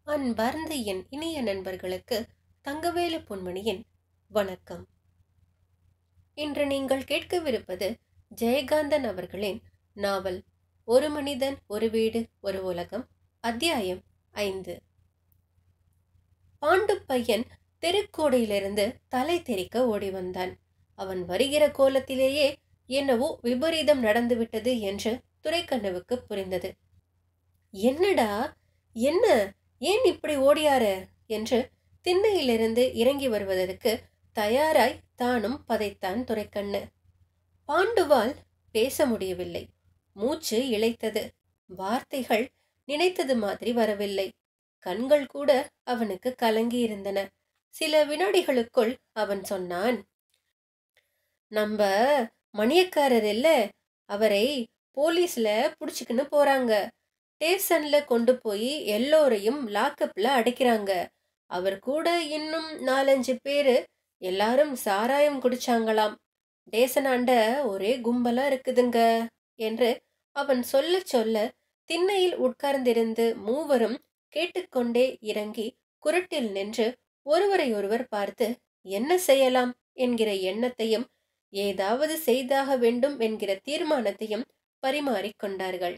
அன்பார்ந்த என் இனிய நண்பர்களுக்கு தங்கவேலு பொன்மணியின் வணக்கம் இன்று நீங்கள் கேட்கவிருப்பது ஜெயகாந்தன் அவர்களின் நாவல் ஒரு மனிதன் ஒரு வீடு ஒரு உலகம் அத்தியாயம் ஐந்து பாண்டு பையன் தெருக்கோடையிலிருந்து தலை தெறிக்க ஓடி வந்தான் அவன் வருகிற கோலத்திலேயே என்னவோ விபரீதம் நடந்துவிட்டது என்று துரைக்கண்ணுவுக்கு புரிந்தது என்னடா என்ன ஏன் இப்படி ஓடியாரு என்று திண்ணையிலிருந்து இறங்கி வருவதற்கு தயாராய் தானும் பதைத்தான் துரைக்கண்ணு பாண்டுவால் பேச முடியவில்லை மூச்சு இழைத்தது வார்த்தைகள் நினைத்தது மாதிரி வரவில்லை கண்கள் கூட அவனுக்கு கலங்கி இருந்தன சில வினாடிகளுக்குள் அவன் சொன்னான் நம்ம மணியக்காரர் இல்ல அவரை போலீஸ்ல புடிச்சுக்கின்னு போறாங்க ஸ்டேஷன்ல கொண்டு போய் எல்லோரையும் லாக்கப்ல அடைக்கிறாங்க அவர் கூட இன்னும் நாலஞ்சு பேரு எல்லாரும் சாராயம் குடிச்சாங்களாம் டேசனாண்ட ஒரே கும்பலா இருக்குதுங்க என்று அவன் சொல்ல சொல்ல திண்ணையில் உட்கார்ந்திருந்து மூவரும் கேட்டுக்கொண்டே இறங்கி குரட்டில் நின்று ஒருவரை ஒருவர் பார்த்து என்ன செய்யலாம் என்கிற எண்ணத்தையும் ஏதாவது செய்தாக வேண்டும் என்கிற தீர்மானத்தையும் பரிமாறிக்கொண்டார்கள்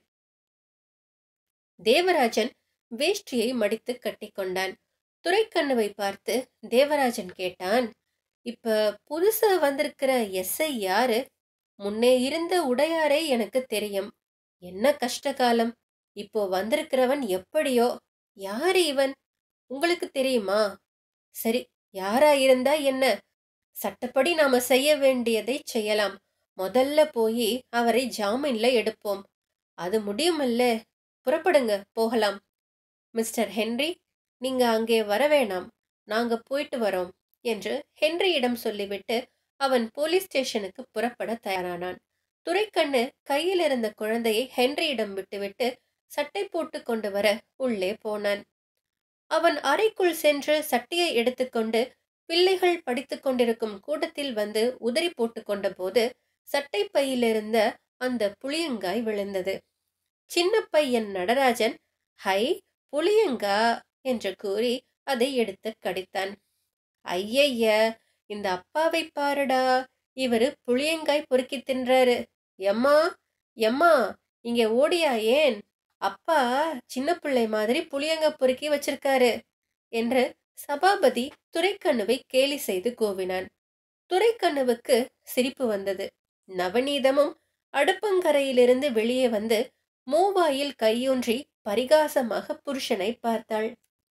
தேவராஜன் வேஷ்டியை மடித்து கட்டிக்கொண்டான் துரைக்கண்ணுவை பார்த்து தேவராஜன் கேட்டான் இப்ப புதுசா வந்திருக்கிற எஸ்ஐ யாரு முன்னே இருந்த உடையாரே எனக்கு தெரியும் என்ன கஷ்ட காலம் இப்போ வந்திருக்கிறவன் எப்படியோ யாரு இவன் உங்களுக்கு தெரியுமா சரி யாரா இருந்தா என்ன சட்டப்படி நாம செய்ய வேண்டியதை செய்யலாம் முதல்ல போய் அவரை ஜாமீன்ல எடுப்போம் அது முடியுமல்ல புறப்படுங்க போகலாம் மிஸ்டர் ஹென்றி நீங்க அங்கே வர வேணாம் நாங்க போயிட்டு வரோம் என்று ஹென்ரியிடம் சொல்லிவிட்டு அவன் போலீஸ் ஸ்டேஷனுக்கு புறப்பட தயாரானான் துரைக்கண்ணு கையில் இருந்த குழந்தையை ஹென்ரியிடம் விட்டுவிட்டு சட்டை போட்டு கொண்டு வர உள்ளே போனான் அவன் அறைக்குள் சென்று சட்டையை எடுத்துக்கொண்டு பிள்ளைகள் படித்துக் கொண்டிருக்கும் கூட்டத்தில் வந்து உதறி போட்டு கொண்ட போது சட்டை பையிலிருந்த அந்த புளியங்காய் விழுந்தது சின்ன பையன் நடராஜன் ஹை புளியங்கா என்று கூறி அதை எடுத்து கடித்தான் ஐயய்ய இந்த அப்பாவை பாருடா இவரு புளியங்காய் பொறுக்கி தின்றாரு எம்மா எம்மா இங்க ஓடியா ஏன் அப்பா சின்ன பிள்ளை மாதிரி புளியங்க பொறுக்கி வச்சிருக்காரு என்று சபாபதி துரைக்கண்ணுவை கேலி செய்து கோவினான் துரைக்கண்ணுவுக்கு சிரிப்பு வந்தது நவநீதமும் அடுப்பங்கரையிலிருந்து வெளியே வந்து மூவாயில் கையூன்றி பரிகாசமாக புருஷனை பார்த்தாள்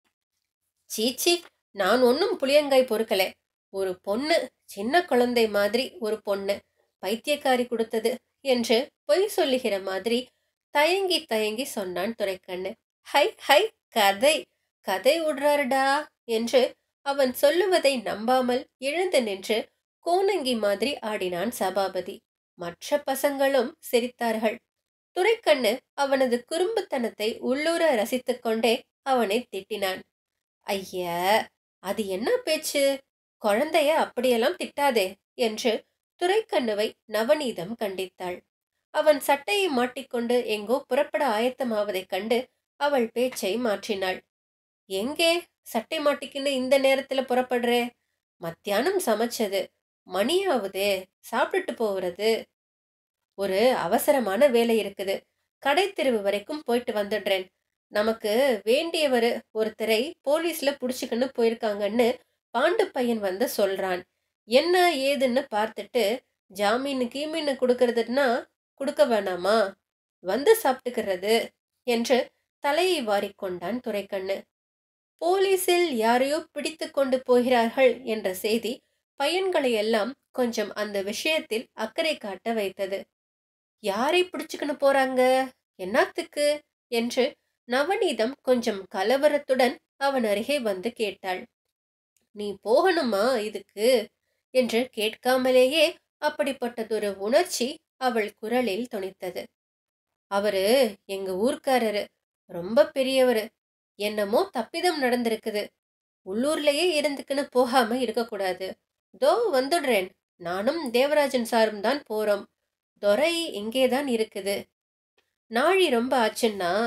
சீச்சி நான் ஒன்னும் புளியங்காய் பொறுக்கல ஒரு பொண்ணு சின்ன குழந்தை மாதிரி ஒரு பொண்ணு பைத்தியக்காரி கொடுத்தது என்று பொய் சொல்லுகிற மாதிரி தயங்கி தயங்கி சொன்னான் துரைக்கண்ணு ஹை ஹை கதை கதை விடுறாருடா என்று அவன் சொல்லுவதை நம்பாமல் எழுந்து நின்று கோனங்கி மாதிரி ஆடினான் சபாபதி மற்ற பசங்களும் சிரித்தார்கள் துரைக்கண்ணு அவனது குறும்புத்தனத்தை உள்ளூர ரசித்துக் கொண்டே அவனை திட்டினான் ஐய அது என்ன பேச்சு குழந்தைய அப்படியெல்லாம் திட்டாதே என்று துரைக்கண்ணுவை நவநீதம் கண்டித்தாள் அவன் சட்டையை மாட்டிக்கொண்டு எங்கோ புறப்பட ஆயத்தமாவதைக் கண்டு அவள் பேச்சை மாற்றினாள் எங்கே சட்டை மாட்டிக்கின்னு இந்த நேரத்துல புறப்படுறே மத்தியானம் சமைச்சது மணியாவுதே சாப்பிட்டுட்டு போகிறது ஒரு அவசரமான வேலை இருக்குது கடை தெருவு வரைக்கும் போயிட்டு வந்துடுறேன் நமக்கு வேண்டியவர் ஒருத்தரை போலீஸ்ல புடிச்சுக்கின்னு போயிருக்காங்கன்னு பாண்டு பையன் வந்து சொல்றான் என்ன ஏதுன்னு பார்த்துட்டு ஜாமீனு கீமீனு கொடுக்கறதுன்னா கொடுக்க வேணாமா வந்து சாப்பிட்டுக்கிறது என்று தலையை வாரிக்கொண்டான் துரைக்கண்ணு போலீஸில் யாரையோ பிடித்து கொண்டு போகிறார்கள் என்ற செய்தி பையன்களை எல்லாம் கொஞ்சம் அந்த விஷயத்தில் அக்கறை காட்ட வைத்தது யாரை பிடிச்சுக்கின்னு போறாங்க என்னத்துக்கு என்று நவநீதம் கொஞ்சம் கலவரத்துடன் அவன் அருகே வந்து கேட்டாள் நீ போகணுமா இதுக்கு என்று கேட்காமலேயே அப்படிப்பட்டதொரு உணர்ச்சி அவள் குரலில் துணித்தது அவரு எங்க ஊர்க்காரரு ரொம்ப பெரியவரு என்னமோ தப்பிதம் நடந்திருக்குது உள்ளூர்லயே இருந்துக்குன்னு போகாம இருக்கக்கூடாது தோ வந்துடுறேன் நானும் தேவராஜன் சாரும் தான் போறோம் துரை இங்கேதான் இருக்குது நாழி ரொம்ப ஆச்சுன்னா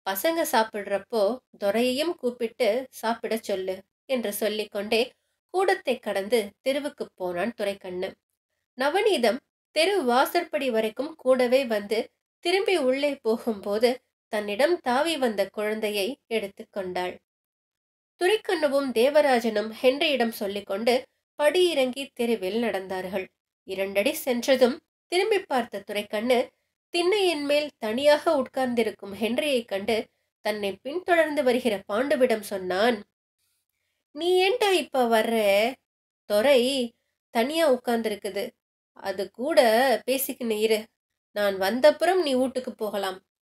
பசங்க சாப்பிடுறப்போ துரையையும் கூப்பிட்டு சாப்பிடச் சொல்லு என்று சொல்லிக்கொண்டே கூடத்தை கடந்து தெருவுக்கு போனான் துரைக்கண்ணு நவநீதம் தெரு வாசற்படி வரைக்கும் கூடவே வந்து திரும்பி உள்ளே போகும்போது தன்னிடம் தாவி வந்த குழந்தையை எடுத்துக்கொண்டாள் துரைக்கண்ணுவும் தேவராஜனும் ஹென்ரியிடம் சொல்லிக்கொண்டு படியிறங்கி தெருவில் நடந்தார்கள் இரண்டடி சென்றதும் திரும்பி பார்த்த துரைக்கண்ணு திண்ணையின் மேல் தனியாக உட்கார்ந்திருக்கும் ஹென்ரியைக் கண்டு தன்னை பின்தொடர்ந்து வருகிற பாண்டுவிடம் சொன்னான் நீ ஏன்டா இப்ப வர்ற துரை தனியா உட்கார்ந்திருக்குது அது கூட பேசிக்கின்னு இரு நான் வந்தப்புறம் நீ வீட்டுக்கு போகலாம்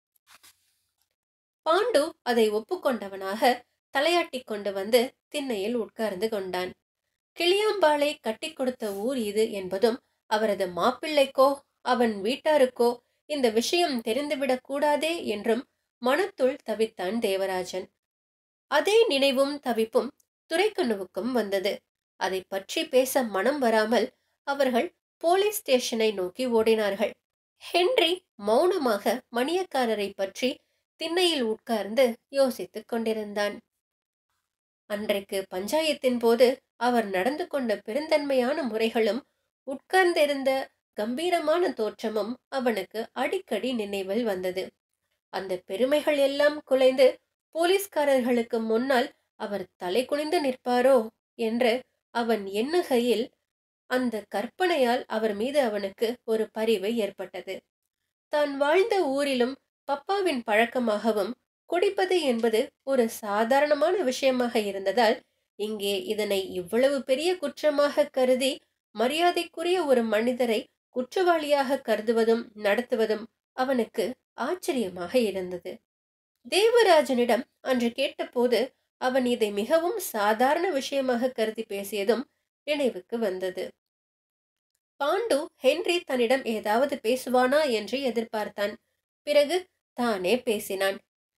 பாண்டு அதை ஒப்புக்கொண்டவனாக தலையாட்டி கொண்டு வந்து திண்ணையில் உட்கார்ந்து கொண்டான் கிளியாம்பாளை கட்டி கொடுத்த ஊர் இது என்பதும் அவரது மாப்பிள்ளைக்கோ அவன் வீட்டாருக்கோ இந்த விஷயம் தெரிந்துவிடக் கூடாதே என்றும் மனத்துள் தவித்தான் தேவராஜன் அதே நினைவும் தவிப்பும் துரைக்கண்ணுவுக்கும் வந்தது அதை பற்றி பேச மனம் வராமல் அவர்கள் போலீஸ் ஸ்டேஷனை நோக்கி ஓடினார்கள் ஹென்றி மௌனமாக மணியக்காரரை பற்றி திண்ணையில் உட்கார்ந்து யோசித்துக் கொண்டிருந்தான் அன்றைக்கு பஞ்சாயத்தின் போது அவர் நடந்து கொண்ட பெருந்தன்மையான முறைகளும் உட்கார்ந்திருந்த கம்பீரமான தோற்றமும் அவனுக்கு அடிக்கடி நினைவில் வந்தது அந்த பெருமைகள் எல்லாம் குலைந்து போலீஸ்காரர்களுக்கு முன்னால் அவர் தலை குனிந்து நிற்பாரோ என்று அவன் எண்ணுகையில் அந்த கற்பனையால் அவர் மீது அவனுக்கு ஒரு பரிவு ஏற்பட்டது தான் வாழ்ந்த ஊரிலும் பப்பாவின் பழக்கமாகவும் குடிப்பது என்பது ஒரு சாதாரணமான விஷயமாக இருந்ததால் இங்கே இதனை இவ்வளவு பெரிய குற்றமாக கருதி மரியாதைக்குரிய ஒரு மனிதரை குற்றவாளியாக கருதுவதும் நடத்துவதும் அவனுக்கு ஆச்சரியமாக இருந்தது தேவராஜனிடம் அன்று கேட்டபோது அவன் இதை மிகவும் சாதாரண விஷயமாக கருதி பேசியதும் நினைவுக்கு வந்தது பாண்டு ஹென்றி தன்னிடம் ஏதாவது பேசுவானா என்று எதிர்பார்த்தான் பிறகு தானே பேசினான்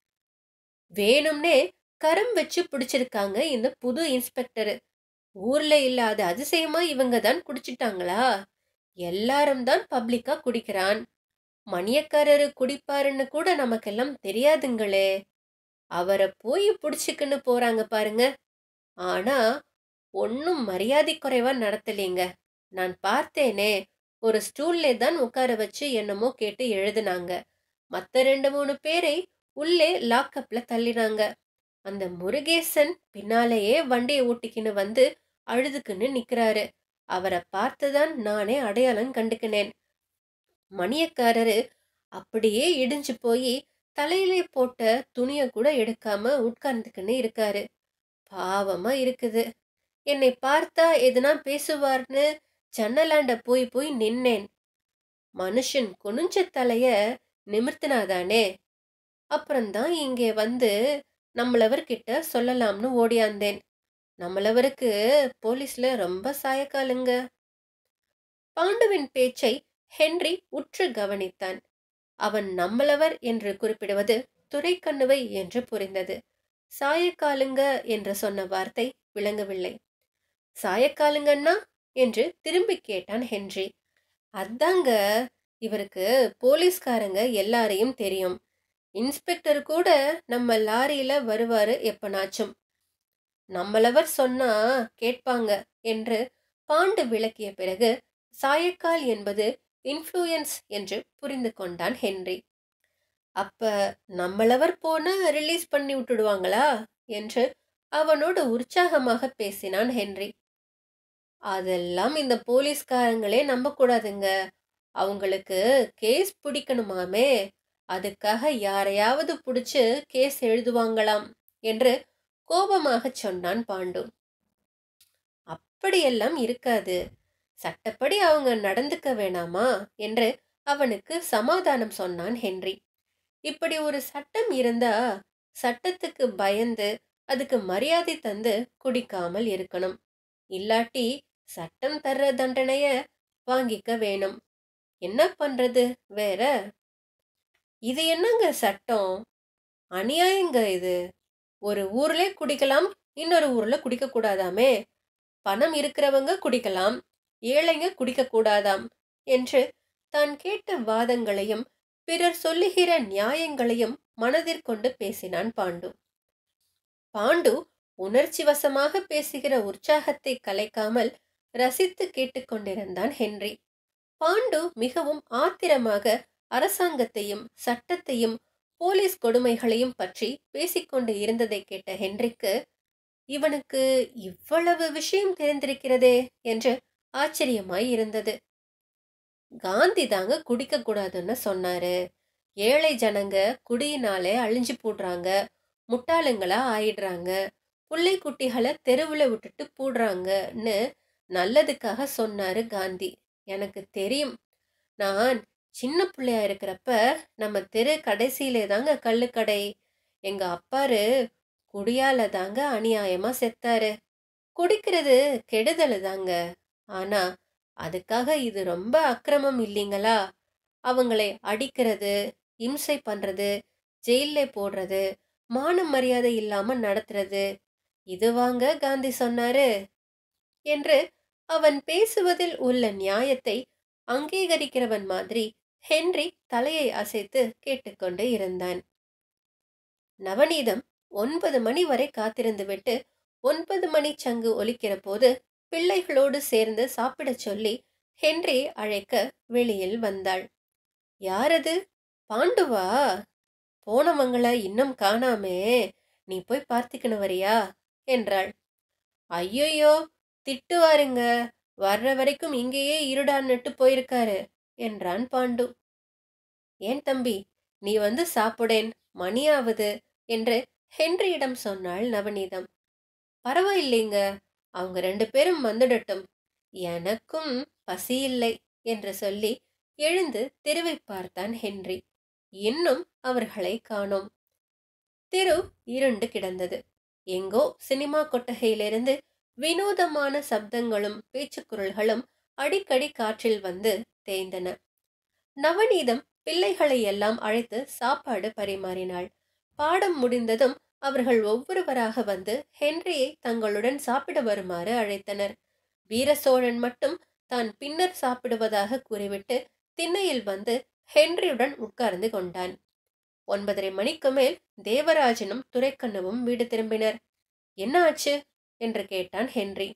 வேணும்னே கரம் வச்சு பிடிச்சிருக்காங்க இந்த புது இன்ஸ்பெக்டரு ஊர்ல இல்லாத அதிசயமா இவங்க தான் குடிச்சிட்டாங்களா எல்லாரும் தான் பப்ளிக்கா குடிக்கிறான் மணியக்காரரு குடிப்பாருன்னு கூட நமக்கெல்லாம் தெரியாதுங்களே அவரை போய் பிடிச்சிக்கின்னு போறாங்க பாருங்க ஆனா ஒன்னும் மரியாதை குறைவா நடத்தலீங்க நான் பார்த்தேனே ஒரு ஸ்டூல்லே தான் உட்கார வச்சு என்னமோ கேட்டு எழுதுனாங்க மத்த ரெண்டு மூணு பேரை உள்ளே லாக்கப்ல தள்ளினாங்க அந்த முருகேசன் பின்னாலேயே வண்டியை ஓட்டிக்கின்னு வந்து அழுதுக்குன்னு நிக்கிறாரு அவரை பார்த்துதான் நானே அடையாளம் கண்டுக்கினேன் மணியக்காரரு அப்படியே இடிஞ்சு போய் தலையிலே போட்ட துணிய கூட எடுக்காம உட்கார்ந்துக்கின்னு இருக்காரு பாவமா இருக்குது என்னை பார்த்தா எதுனா பேசுவார்னு ஜன்னலாண்ட போய் போய் நின்னேன் மனுஷன் குனிஞ்ச தலைய நிமிர்த்தினாதானே அப்புறம்தான் இங்கே வந்து நம்மளவர்கிட்ட சொல்லலாம்னு ஓடியாந்தேன் நம்மளவருக்கு போலீஸ்ல ரொம்ப சாயக்காலுங்க பாண்டுவின் பேச்சை ஹென்றி உற்று கவனித்தான் அவன் நம்மளவர் என்று குறிப்பிடுவது துரைக்கண்ணுவை என்று புரிந்தது சாயக்காலுங்க என்று சொன்ன வார்த்தை விளங்கவில்லை சாயக்காலுங்கன்னா என்று திரும்பி கேட்டான் ஹென்றி அதாங்க இவருக்கு போலீஸ்காரங்க எல்லாரையும் தெரியும் இன்ஸ்பெக்டர் கூட நம்ம லாரியில வருவாரு எப்பனாச்சும் நம்மளவர் சொன்னா கேட்பாங்க என்று பாண்டு விளக்கிய பிறகு சாயக்கால் என்பது இன்ஃப்ளூயன்ஸ் என்று புரிந்து கொண்டான் ஹென்றி அப்ப நம்மளவர் போனா ரிலீஸ் பண்ணி விட்டுடுவாங்களா என்று அவனோடு உற்சாகமாக பேசினான் ஹென்றி அதெல்லாம் இந்த போலீஸ்காரங்களே நம்பக்கூடாதுங்க அவங்களுக்கு கேஸ் பிடிக்கணுமாமே அதுக்காக யாரையாவது பிடிச்சு கேஸ் எழுதுவாங்களாம் என்று கோபமாக சொன்னான் பாண்டு அப்படியெல்லாம் இருக்காது சட்டப்படி அவங்க நடந்துக்க வேணாமா என்று அவனுக்கு சமாதானம் சொன்னான் ஹென்றி இப்படி ஒரு சட்டம் இருந்தா சட்டத்துக்கு பயந்து அதுக்கு மரியாதை தந்து குடிக்காமல் இருக்கணும் இல்லாட்டி சட்டம் தர்ற தண்டனைய வாங்கிக்க வேணும் என்ன பண்றது வேற இது என்னங்க சட்டம் அநியாயங்க இது ஒரு ஊர்ல குடிக்கலாம் இன்னொரு ஊர்ல குடிக்க கூடாதாமே பணம் இருக்கிறவங்க குடிக்கலாம் ஏழைங்க குடிக்க கூடாதாம் என்று தான் கேட்ட வாதங்களையும் பிறர் சொல்லுகிற நியாயங்களையும் மனதிற்கொண்டு பேசினான் பாண்டு பாண்டு உணர்ச்சி வசமாக பேசுகிற உற்சாகத்தை கலைக்காமல் ரசித்து கேட்டுக்கொண்டிருந்தான் ஹென்றி பாண்டு மிகவும் ஆத்திரமாக அரசாங்கத்தையும் சட்டத்தையும் போலீஸ் கொடுமைகளையும் பற்றி பேசிக்கொண்டு இருந்ததை கேட்ட ஹென்றிக்கு இவனுக்கு இவ்வளவு விஷயம் தெரிந்திருக்கிறதே என்று ஆச்சரியமாய் இருந்தது காந்தி தாங்க குடிக்க கூடாதுன்னு சொன்னாரு ஏழை ஜனங்க குடியினாலே அழிஞ்சு போடுறாங்க முட்டாளுங்களா ஆயிடுறாங்க புள்ளை குட்டிகளை தெருவுல விட்டுட்டு போடுறாங்கன்னு நல்லதுக்காக சொன்னாரு காந்தி எனக்கு தெரியும் நான் சின்ன பிள்ளையா இருக்கிறப்ப நம்ம தெரு கடைசியிலே தாங்க கள்ளுக்கடை எங்க அப்பாரு குடியால தாங்க அநியாயமா செத்தாரு குடிக்கிறது கெடுதல் தாங்க ஆனா அதுக்காக இது ரொம்ப அக்கிரமம் இல்லைங்களா அவங்களை அடிக்கிறது இம்சை பண்றது ஜெயில போடுறது மான மரியாதை இல்லாம நடத்துறது இதுவாங்க காந்தி சொன்னாரு என்று அவன் பேசுவதில் உள்ள நியாயத்தை அங்கீகரிக்கிறவன் மாதிரி ஹென்றி தலையை அசைத்து கேட்டுக்கொண்டு இருந்தான் நவநீதம் ஒன்பது மணி வரை காத்திருந்துவிட்டு ஒன்பது மணி சங்கு ஒலிக்கிற போது பிள்ளைகளோடு சேர்ந்து சாப்பிடச் சொல்லி ஹென்றி அழைக்க வெளியில் வந்தாள் யாரது பாண்டுவா போனவங்கள இன்னும் காணாமே நீ போய் பார்த்துக்கணும் வரியா என்றாள் ஐயோயோ திட்டுவாருங்க வர்ற வரைக்கும் இங்கேயே இருடான்னுட்டு போயிருக்காரு என்றான் பாண்டு ஏன் தம்பி நீ வந்து சாப்பிடேன் மணியாவது என்று ஹென்ரியிடம் சொன்னாள் நவநீதம் பரவாயில்லைங்க அவங்க ரெண்டு பேரும் வந்துடட்டும் எனக்கும் பசி இல்லை என்று சொல்லி எழுந்து தெருவை பார்த்தான் ஹென்றி இன்னும் அவர்களை காணோம் தெரு இருண்டு கிடந்தது எங்கோ சினிமா கொட்டகையிலிருந்து வினோதமான சப்தங்களும் பேச்சுக்குரல்களும் அடிக்கடி காற்றில் வந்து தேய்ந்தன நவநீதம் பிள்ளைகளை எல்லாம் அழைத்து சாப்பாடு பரிமாறினாள் பாடம் முடிந்ததும் அவர்கள் ஒவ்வொருவராக வந்து ஹென்ரியை தங்களுடன் சாப்பிட வருமாறு அழைத்தனர் வீர சோழன் மட்டும் தான் பின்னர் சாப்பிடுவதாக கூறிவிட்டு திண்ணையில் வந்து ஹென்ரியுடன் உட்கார்ந்து கொண்டான் ஒன்பதரை மணிக்கு மேல் தேவராஜனும் துரைக்கண்ணுவும் வீடு திரும்பினர் என்ன ஆச்சு என்று கேட்டான் ஹென்றி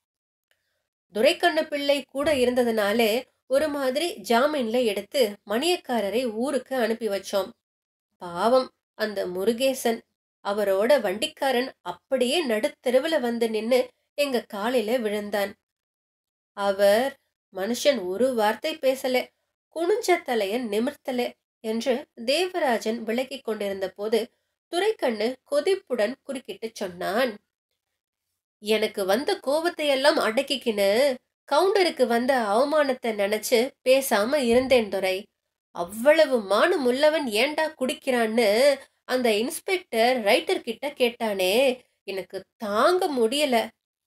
துரைக்கண்ணு பிள்ளை கூட இருந்ததுனாலே ஒரு மாதிரி ஜாமீன்ல எடுத்து மணியக்காரரை ஊருக்கு அனுப்பி வச்சோம் பாவம் அந்த முருகேசன் அவரோட வண்டிக்காரன் அப்படியே நடுத்தெருவுல வந்து நின்னு எங்க காலில விழுந்தான் அவர் மனுஷன் ஒரு வார்த்தை பேசல குனிஞ்ச தலைய நிமிர்த்தல என்று தேவராஜன் விளக்கிக் கொண்டிருந்த போது துரைக்கண்ணு கொதிப்புடன் குறுக்கிட்டு சொன்னான் எனக்கு வந்த கோபத்தை எல்லாம் அடக்கிக்கின்னு கவுண்டருக்கு வந்த அவமானத்தை நினைச்சு பேசாம இருந்தேன் துரை அவ்வளவு மானம் உள்ளவன் ஏண்டா குடிக்கிறான்னு அந்த இன்ஸ்பெக்டர் ரைட்டர் கிட்ட கேட்டானே எனக்கு தாங்க முடியல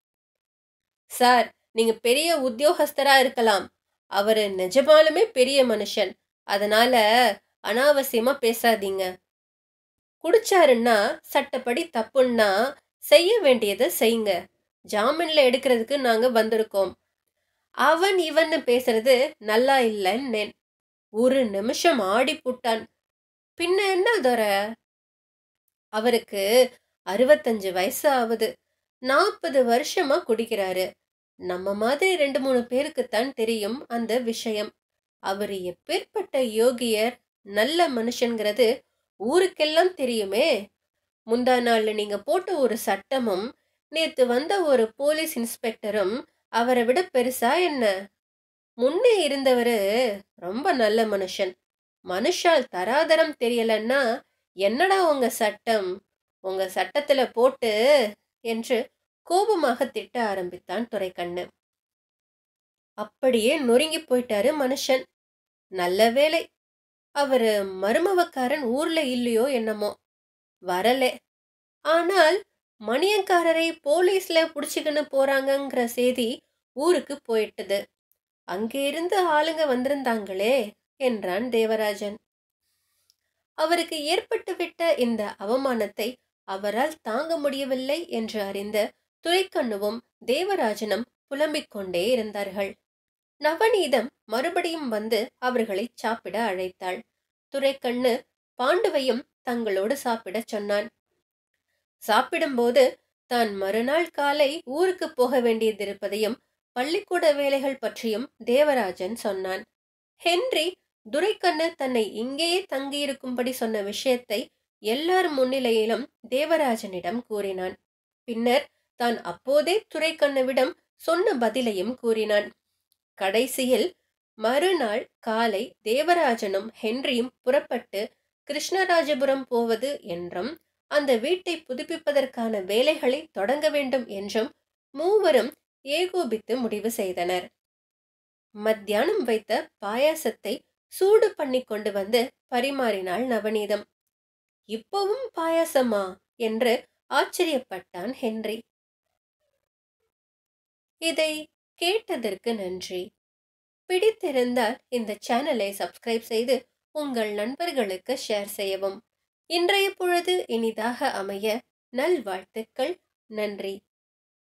சார் நீங்க பெரிய உத்தியோகஸ்தரா இருக்கலாம் அவரு நிஜமாலுமே பெரிய மனுஷன் அதனால அனாவசியமா பேசாதீங்க குடிச்சாருன்னா சட்டப்படி தப்புன்னா செய்ய வேண்டியதை செய்யுங்க ஜாமீன்ல எடுக்கிறதுக்கு நாங்க வந்திருக்கோம் அவன் இவன்னு பேசுறது நல்லா இல்லைன்னு ஒரு நிமிஷம் ஆடி புட்டான் பின்ன என்ன துர அவருக்கு அறுபத்தஞ்சு வயசு ஆகுது நாற்பது வருஷமா குடிக்கிறாரு நம்ம மாதிரி ரெண்டு மூணு பேருக்குத்தான் தெரியும் அந்த விஷயம் அவர் எப்பேற்பட்ட யோகியர் நல்ல மனுஷங்கிறது ஊருக்கெல்லாம் தெரியுமே முந்தா நாள் நீங்க போட்ட ஒரு சட்டமும் நேத்து வந்த ஒரு போலீஸ் இன்ஸ்பெக்டரும் அவரை விட பெருசா என்ன முன்னே இருந்தவரு ரொம்ப நல்ல மனுஷன் மனுஷால் தராதரம் தெரியலன்னா என்னடா உங்க சட்டம் உங்க சட்டத்துல போட்டு என்று கோபமாக திட்ட ஆரம்பித்தான் துரைக்கண்ணு அப்படியே நொறுங்கி போயிட்டாரு மனுஷன் நல்ல வேலை அவரு மருமவக்காரன் ஊர்ல இல்லையோ என்னமோ வரலே ஆனால் மணியக்காரரை போலீஸ்ல புடிச்சுக்கின்னு போறாங்கங்கிற செய்தி ஊருக்கு போயிட்டது அங்கே இருந்து ஆளுங்க வந்திருந்தாங்களே என்றான் தேவராஜன் அவருக்கு ஏற்பட்டுவிட்ட இந்த அவமானத்தை அவரால் தாங்க முடியவில்லை என்று அறிந்த துரைக்கண்ணுவும் தேவராஜனும் புலம்பிக் கொண்டே இருந்தார்கள் நவநீதம் மறுபடியும் வந்து அவர்களை சாப்பிட அழைத்தாள் துரைக்கண்ணு பாண்டுவையும் தங்களோடு சாப்பிடச் சொன்னான் சாப்பிடும்போது தான் மறுநாள் காலை ஊருக்கு போக வேண்டியதிருப்பதையும் பள்ளிக்கூட வேலைகள் பற்றியும் தேவராஜன் சொன்னான் ஹென்றி துரைக்கண்ணு தன்னை இங்கேயே தங்கியிருக்கும்படி சொன்ன விஷயத்தை எல்லார் முன்னிலையிலும் தேவராஜனிடம் கூறினான் பின்னர் தான் அப்போதே துரைக்கண்ணுவிடம் சொன்ன பதிலையும் கூறினான் கடைசியில் மறுநாள் காலை தேவராஜனும் ஹென்ரியும் புறப்பட்டு கிருஷ்ணராஜபுரம் போவது என்றும் அந்த வீட்டை புதுப்பிப்பதற்கான வேலைகளை தொடங்க வேண்டும் என்றும் மூவரும் ஏகோபித்து முடிவு செய்தனர் மத்தியானம் வைத்த பாயாசத்தை சூடு பண்ணி கொண்டு வந்து பரிமாறினாள் நவநீதம் இப்பவும் பாயாசமா என்று ஆச்சரியப்பட்டான் ஹென்றி இதை கேட்டதற்கு நன்றி பிடித்திருந்தால் இந்த சேனலை சப்ஸ்கிரைப் செய்து உங்கள் நண்பர்களுக்கு ஷேர் செய்யவும் இன்றைய பொழுது இனிதாக அமைய நல்வாழ்த்துக்கள் நன்றி